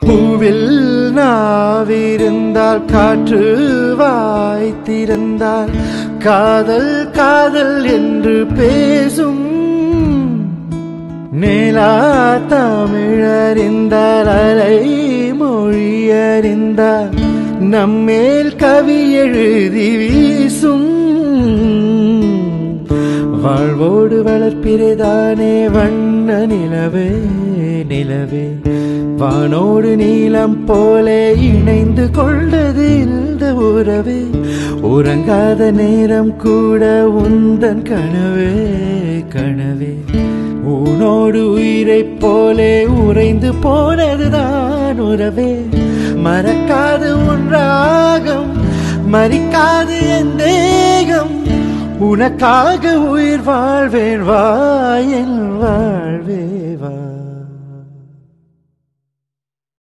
பூவில் நாவிருந்தால் காற்று வாய்த்திருந்தால் காதல் காதல் என்று பேசும் நிலா தமிழறிந்தால் அலை மொழியறிந்தால் நம்மேல் கவி எழுதி வீசும் வாழ்வோடு வளர்ப்பிறைதானே வண்ண நிலவே நிலவே வானோடு நீலம் போலே இணைந்து கொண்டது இந்த உறவே உறங்காத நேரம் கூட உந்தன் கனவே கனவே உனோடு உயிரைப் போலே உறைந்து போனதுதான் உறவே மறக்காது உன் ராகம் மறிக்காது என் தேகம் உனக்காக உயிர் வாழ்வேன் வாயன் வாழ்வே